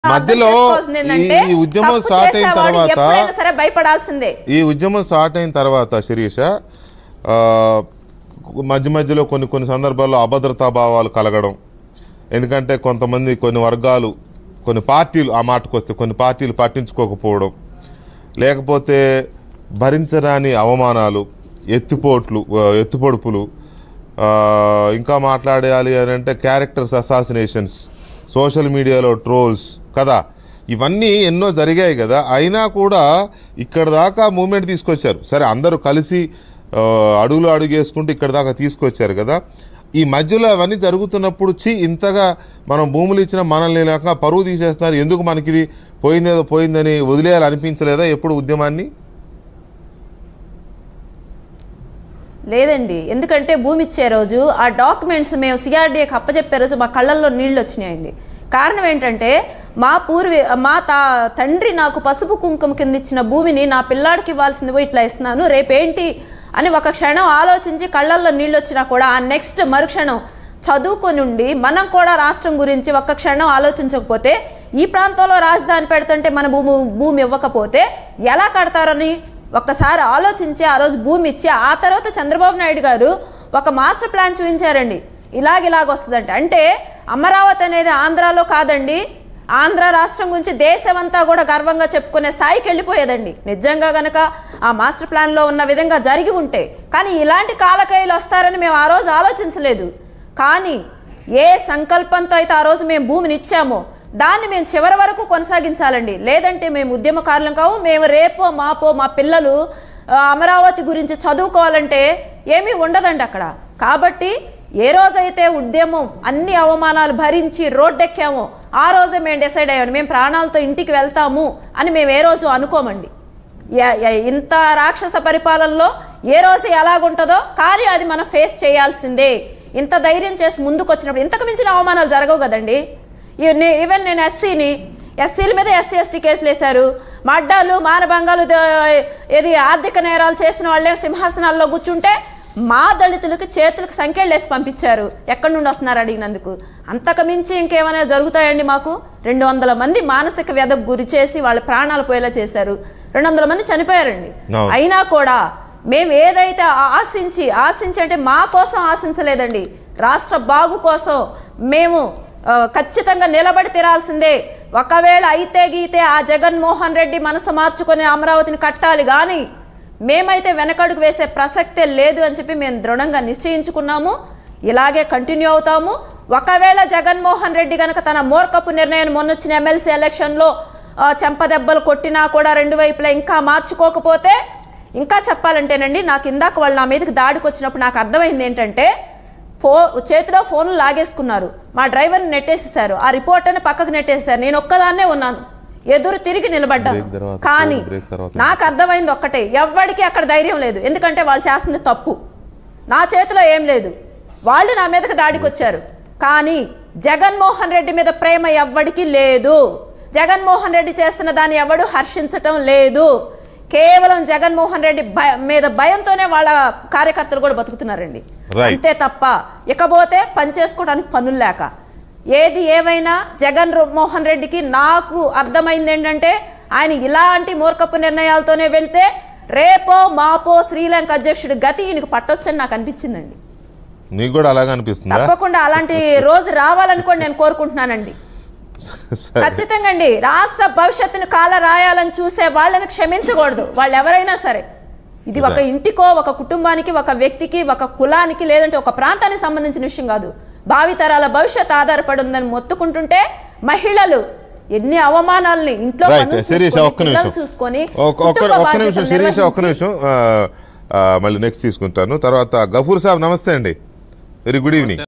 మధ్యలో చేసుకోవాల్సింది ఏంటంటే, ఈ- ఈ ఉద్యమం తప్పు స్టార్ట్ అయిన చేసేవాడు తర్వాత ఎప్పుడైనా సరే భయపడాల్సిందే ఈ ఉద్యమం స్టార్ట్ అయిన తర్వాత శిరీష ఆ, మధ్య మధ్యలో కొన్ని కొన్ని సందర్భాల్లో అభద్రతా భావాలు కలగడం ఎందుకంటే కొంతమంది కొన్ని వర్గాలు కొన్ని పార్టీలు ఆ మాటకు వస్తే కొన్ని పార్టీలు పట్టించుకోకపోవడం లేకపోతే భరించరాని అవమానాలు ఎత్తిపోట్లు ఆ, ఎత్తిపొడుపులు ఆ, ఇంకా మాట్లాడేయాలి అని అంటే క్యారెక్టర్స్ అసాసినేషన్స్ సోషల్ మీడియాలో ట్రోల్స్ కదా ఇవన్నీ ఎన్నో జరిగాయి కదా అయినా కూడా ఇక్కడ దాకా మూమెంట్ తీసుకొచ్చారు సరే అందరూ కలిసి ఆ, అడుగులు అడుగు వేసుకుంటూ ఇక్కడ దాకా తీసుకొచ్చారు కదా ఈ మధ్యలో అవన్నీ జరుగుతున్నప్పుడు చి ఇంతగా మనం భూములు ఇచ్చిన మనల్ని లేక పరువు తీసేస్తున్నారు ఎందుకు మనకిది పోయిందేదో పోయిందని వదిలేయాలి అనిపించలేదా ఎప్పుడు ఉద్యమాన్ని లేదండి ఎందుకంటే భూమి ఇచ్చే రోజు ఆ డాక్యుమెంట్స్ మేము సిఆర్డీకి అప్పచెప్పే రోజు మా కళ్ళల్లో నీళ్లు వచ్చినాయండి కారణం ఏంటంటే మా పూర్వీ మా తా తండ్రి నాకు పసుపు కుంకుమ కింద ఇచ్చిన భూమిని నా పిల్లాడికి ఇవ్వాల్సింది పోయి ఇట్లా ఇస్తున్నాను రేపేంటి అని ఒక క్షణం ఆలోచించి కళ్ళల్లో నీళ్ళు వచ్చినా కూడా ఆ నెక్స్ట్ మరుక్షణం చదువుకొని ఉండి మనం కూడా రాష్ట్రం గురించి ఒక్క క్షణం ఆలోచించకపోతే ఈ ప్రాంతంలో రాజధాని పెడుతుంటే మన భూమి భూమి ఇవ్వకపోతే ఎలా కడతారని ఒక్కసారి ఆలోచించి ఆ రోజు భూమి ఇచ్చి ఆ తర్వాత చంద్రబాబు నాయుడు గారు ఒక మాస్టర్ ప్లాన్ చూపించారండి ఇలాగ ఇలాగ వస్తుందంటే అంటే అమరావతి అనేది ఆంధ్రాలో కాదండి ఆంధ్ర రాష్ట్రం గురించి దేశమంతా కూడా గర్వంగా చెప్పుకునే స్థాయికి వెళ్ళిపోయేదండి నిజంగా గనక ఆ మాస్టర్ ప్లాన్లో ఉన్న విధంగా జరిగి ఉంటే కానీ ఇలాంటి కాలకైలు వస్తారని మేము ఆ రోజు ఆలోచించలేదు కానీ ఏ సంకల్పంతో అయితే ఆ రోజు మేము భూమిని ఇచ్చామో దాన్ని మేము చివరి వరకు కొనసాగించాలండి లేదంటే మేము ఉద్యమకారులం కావు మేము రేపో మాపో మా పిల్లలు ఆ, అమరావతి గురించి చదువుకోవాలంటే ఏమీ ఉండదండి అక్కడ కాబట్టి ఏ రోజైతే ఉద్యమం అన్ని అవమానాలు భరించి రోడ్డెక్కామో ఆ రోజే మేము డిసైడ్ అయ్యాము మేము ప్రాణాలతో ఇంటికి వెళ్తాము అని మేము ఏ రోజు అనుకోమండి య- య- ఇంత రాక్షస పరిపాలనలో ఏ రోజు ఎలాగుంటుందో కానీ అది మనం ఫేస్ చేయాల్సిందే ఇంత ధైర్యం చేసి ముందుకు వచ్చినప్పుడు ఇంతకు మించిన అవమానాలు జరగవు కదండి ఈ- నే- ఈవెన్ నేను ఎస్సీని ఎస్సీల మీద ఎస్సీ ఎస్టీ కేసులు వేశారు మా అడ్డాలు మానభంగాలు ద- ఏది ఆర్థిక నేరాలు చేసిన వాళ్ళే సింహాసనాల్లో కూర్చుంటే మా దళితులకు చేతులకు సంఖ్యలు వేసి పంపించారు ఎక్కడి నుండి వస్తున్నారు అడిగినందుకు అంతకు మించి ఇంకేమైనా జరుగుతాయండి మాకు రెండు వందల మంది మానసిక వ్యధకు గురి చేసి వాళ్ళ ప్రాణాలు పోయేలా చేశారు రెండు వందల మంది చనిపోయారండి అవును. అయినా కూడా మేము ఏదైతే ఆశించి ఆశించి అంటే మా కోసం ఆశించలేదండి రాష్ట్ర బాగు కోసం మేము ఆ, ఖచ్చితంగా నిలబడి తీరాల్సిందే ఒకవేళ అయితే గీతే ఆ జగన్మోహన్ రెడ్డి మనసు మార్చుకొని అమరావతిని కట్టాలి కానీ మేమైతే వెనకడుగు వేసే ప్రసక్తే లేదు అని చెప్పి మేము దృఢంగా నిశ్చయించుకున్నాము ఇలాగే కంటిన్యూ అవుతాము ఒకవేళ జగన్మోహన్ రెడ్డి గనక తన మోర్కపు నిర్ణయాన్ని మొన్నొచ్చిన ఎమ్మెల్సీ ఎలక్షన్లో ఆ, చెంపదెబ్బలు కొట్టినా కూడా రెండు వైపులా ఇంకా మార్చుకోకపోతే ఇంకా చెప్పాలంటేనండి నాకు ఇందాక వాళ్ళు నా మీదకి దాడికి వచ్చినప్పుడు నాకు అర్థమైంది ఏంటంటే ఫో చేతిలో ఫోన్లు లాగేసుకున్నారు మా డ్రైవర్ని నెట్టేసేసారు ఆ రిపోర్టర్ని పక్కకు నెట్టేసేసారు నేను ఒక్కదాన్నే ఉన్నాను ఎదురు తిరిగి నిలబడ్డాను Break తర్వాత, కానీ break తర్వాత. నాకు అర్థమైంది ఒక్కటే ఎవ్వడికి అక్కడ ధైర్యం లేదు ఎందుకంటే వాళ్ళు చేస్తుంది తప్పు నా చేతిలో ఏం లేదు వాళ్ళు నా మీదకి దాడికి వచ్చారు కానీ జగన్మోహన్ రెడ్డి మీద ప్రేమ ఎవ్వడికి లేదు జగన్మోహన్ రెడ్డి చేస్తున్న దాన్ని ఎవడు హర్షించటం లేదు కేవలం జగన్మోహన్ రెడ్డి భయ మీద భయంతోనే వాళ్ళ కార్యకర్తలు కూడా బతుకుతున్నారండి Right. అంతే తప్ప ఇకపోతే పని చేసుకోవడానికి పనులు లేక ఏది ఏమైనా జగన్ రో- మోహన్ రెడ్డికి నాకు అర్థమైంది ఏంటంటే ఆయన ఇలాంటి మూర్ఖపు నిర్ణయాలతోనే వెళ్తే రేపో మాపో శ్రీలంక అధ్యక్షుడి గతి ఈయనకు పట్టొచ్చని నాకు అనిపించిందండి నీకు కూడా అలాగే అనిపిస్తుందా తప్పకుండా అలాంటి రోజు రావాలని కూడా నేను కోరుకుంటున్నానండి సరే. ఖచ్చితంగా అండి రాష్ట్ర భవిష్యత్తును కాల రాయాలని చూసే వాళ్ళని క్షమించకూడదు వాళ్ళు ఎవరైనా సరే ఇది ఒక ఇంటికో ఒక కుటుంబానికి ఒక వ్యక్తికి ఒక కులానికి లేదంటే ఒక ప్రాంతానికి సంబంధించిన విషయం కాదు భావితరాల భవిష్యత్ ఆధారపడి ఉందని మొత్తుకుంటుంటే మహిళలు ఎన్ని అవమానాలని ఇంట్లో రైట్ పనులు శిరీష చూసుకొని, ఒక్క పిల్లల్ని నిమిషం చూసుకొని ఒక్క- ఒక్క కుటుంబ ఒక్క నిమిషం బాధ్యతలు శిరీష ఒక్క నిర్వహించి- నిమిషం ఆ, ఆ, మళ్ళీ నెక్స్ట్ తీసుకుంటాను తర్వాత గఫూర్ సాబ్ నమస్తే అండి వెరీ గుడ్ ఈవినింగ్